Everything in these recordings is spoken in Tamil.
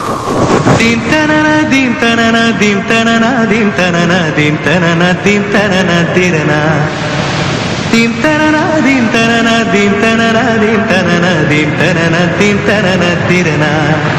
Din tanana din tanana din tanana din tanana din tanana din tanana dirana Din tanana din tanana din tanana din tanana din tanana din tanana dirana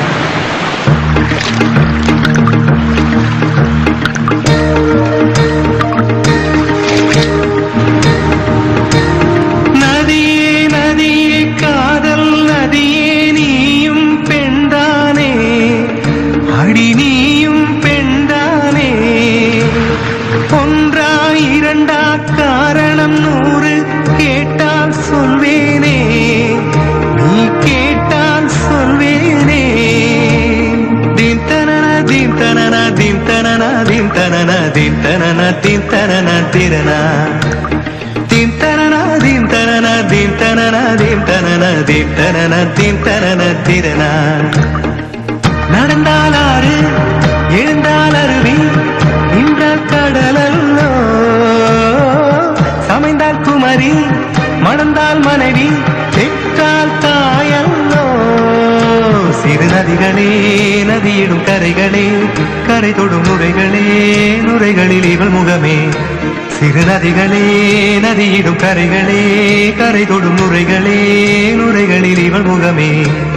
நதியே நதியே காதல் நதியே நீயும் பெண்தானே அடி நீயும் பெண்தானே ஒன்றா இரண்டா காரணம் நூறு கேட்டால் சொல்வேனே நீ கேட்டால் சொல்வேனே தீன் தனன தீன் தனன தீன் தனன தீன் தனன தீன் தனன தீன் தனன திறனா தீன் தனன தீன் தனன தீன் தனன தீன் தனன தீன் தனன தீன் தனன திறனா நடந்தால் ஆறு எழுந்தால் அருவி நின்றால் கடலல்லோ சமைந்தால் குமரி மணந்தால் மனைவி பெற்றால் தாயல்லோ சிறு நதிகளே நதியிடும் கரைகளே கரை தொடும் நுரைகளே நுரைகளில் இவள் முகமே சிறு நதிகளே நதியிடும் கரைகளே கரை தொடும் நுரைகளே நுரைகளில் இவள் முகமே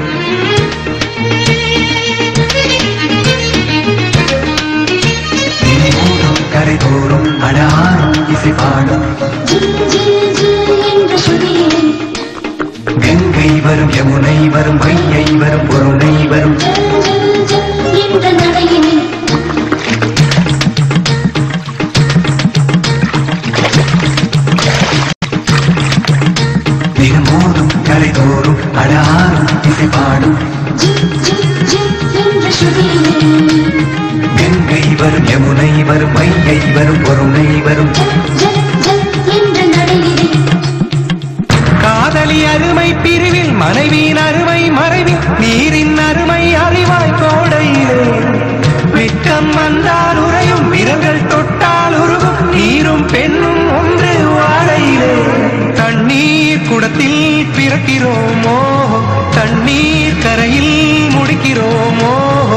திரிபுரம் கரைதோறும் அடாரும் இசை பாடும் ஜில் ஜில் ஜில் என்ற சுதியிலே கங்கை வரும் யமுனை வரும் கையை வரும் பொருணை வரும் ஜல் ஜல் ஜல் என்ற நடையிலே தினமோதும் கரைதோறும் அடாரும் இசை பாடும் ஜில் ஜில் ஜில் என்ற சுதியிலே கங்கை வரும் யமுனை வரும் மையை வரும் பொருணை வரும் ஜல் ஜல் ஜல் என்ற நடையிலே காதலி அருமை பிரிவில் மனைவியின் அருமை மறைவில் நீரின் அருமை அறிவாய் கோடையிலே வெட்கம் வந்தால் உறையும் விரல்கள் தொட்டால் உருகும் நீரும் பெண்ணும் ஒன்று வாழையிலே தண்ணீர் குடத்தில் பிறக்கிறோமோ தண்ணீர் கரையில் முடிக்கிறோமோ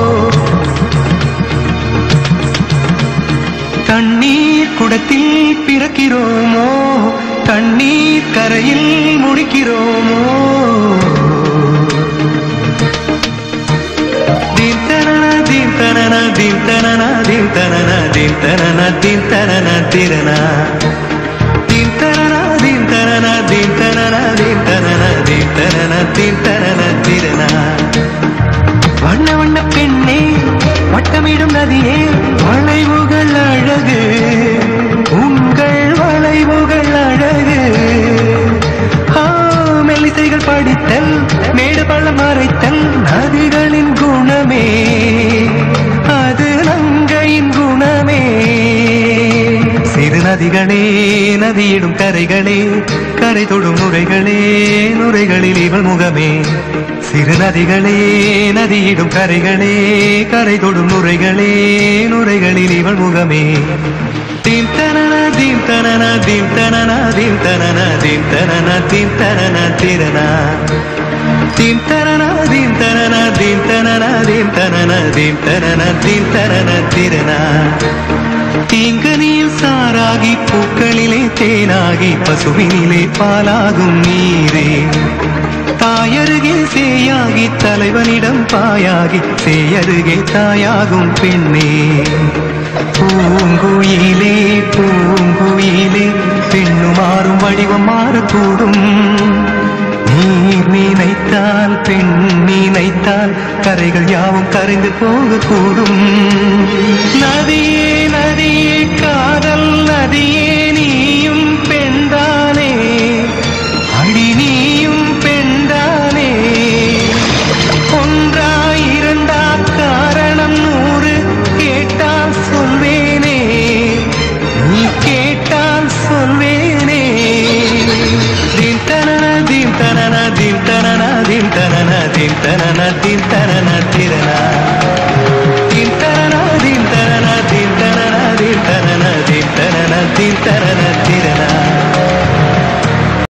தண்ணீர் குடத்தில் பிறக்கிறோமோ தண்ணீர் கரையில் முடிக்கிறோமோ தீன் தனன தீன் தனன தீன் தனன தீன் தனன தீன் தனன தீன் தனன திறனா தீன் தனன தீன் தனன தீன் தனன தீன் தனன தீன் தனன தீன் தனன திறனா வண்ண வண்ண பெண்ணே வட்டமிடும் நதியே வளைவுகள் அழகு உங்கள் வளைவுகள் அழகு ஆ, மெல்லிசைகள் படித்தல் மேடு பள்ளம் மறைத்தல் நதிகளின் குணமே அது நங்கையின் குணமே சிறு நதிகளே நதியிடும் கரைகளே கரை தொடும் நுரைகளே நுரைகளில் இவள் முகமே சிறு நதிகளே நதியிடும் கரைகளே கரை தொடும் நுரைகளே நுரைகளில் இவள் முகமே தீம் தனன தீம் தனன தீம் தனன தீம் தனன தீம் தனன தீம் தனன திறனா தீம் தனன தீம் தனன தீம் தனன தீம் தனன தீம் தனன தீம் தனன திறனா தீங்கனியில் சாராகி பூக்களிலே தேனாகி பசுவினிலே பாலாகும் நீரே தாயருகே சேயாகி தலைவனிடம் பாயாகி சேயருகே தாயாகும் பெண்ணே பூங்குயிலே பூங்குயிலே பெண்ணு மாறும் வடிவம் மாறக்கூடும் நீர் நினைத்தால் பெண் நினைத்தால் கரைகள் யாவும் கரைந்து போகக்கூடும் நதியே நதியே காதல் நதியே நீயும் பெண்தானே அடி நீயும் பெண்தானே ஒன்றா இரண்டா காரணம் நூறு கேட்டால் சொல்வேனே நீ கேட்டால் சொல்வேனே தீன் தனன தீன் தனன தீன் தனன தீன் தனன தீன் தனன தீன் தனன திறனா தீன் தனன தீன் தனன தீன் தனன தீன் தனன தீன் தனன தீன் தனன திறனா